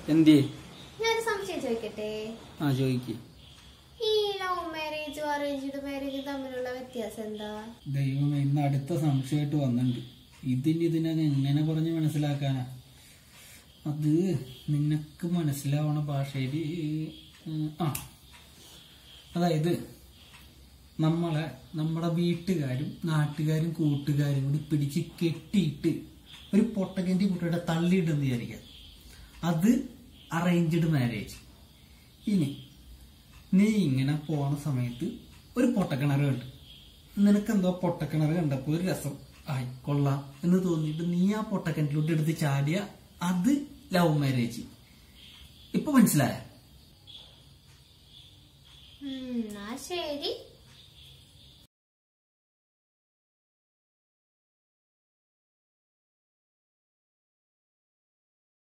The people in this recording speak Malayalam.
എന്തേ ഞാൻ സംശയം ചോദിക്കട്ടെ ആ ചോദിക്ക് ഈ ലവ് മാരേജും അറേഞ്ച്ഡ് മാരേജും തമ്മിലുള്ള വ്യത്യാസം എന്താ ദൈവം ഇന്ന് അടുത്ത സംശയമായിട്ട് വന്നിട്ടുണ്ട് ഇതിന് ഇതിനകം എങ്ങനെ പറഞ്ഞ് മനസ്സിലാക്കാനാ അത് നിനക്ക് മനസ്സിലാവണ ഭാഷയിൽ ആ അതായത് നമ്മളെ നമ്മുടെ വീട്ടുകാരും നാട്ടുകാരും കൂട്ടുകാരും കൂടി പിടിച്ച് കെട്ടിയിട്ട് ഒരു പൊട്ടക്കൻ്റെ കുട്ടിയുടെ തള്ളിയിട്ടെന്ന് വിചാരിക്കാം അത് അറേഞ്ച്ഡ് മാരേജ് ഇനി നീ ഇങ്ങനെ പോണ സമയത്ത് ഒരു പൊട്ടക്കിണർ കണ്ടു നിനക്കെന്തോ പൊട്ടക്കിണർ കണ്ടപ്പോ ഒരു രസം ആയി കൊള്ളാം എന്ന് തോന്നിയിട്ട് നീ ആ പൊട്ടക്കിണറ്റിലോട്ട് എടുത്ത് ചാടിയ അത് ലവ് മാരേജ് ഇപ്പൊ മനസ്സിലായ ഉം, ആ ശരി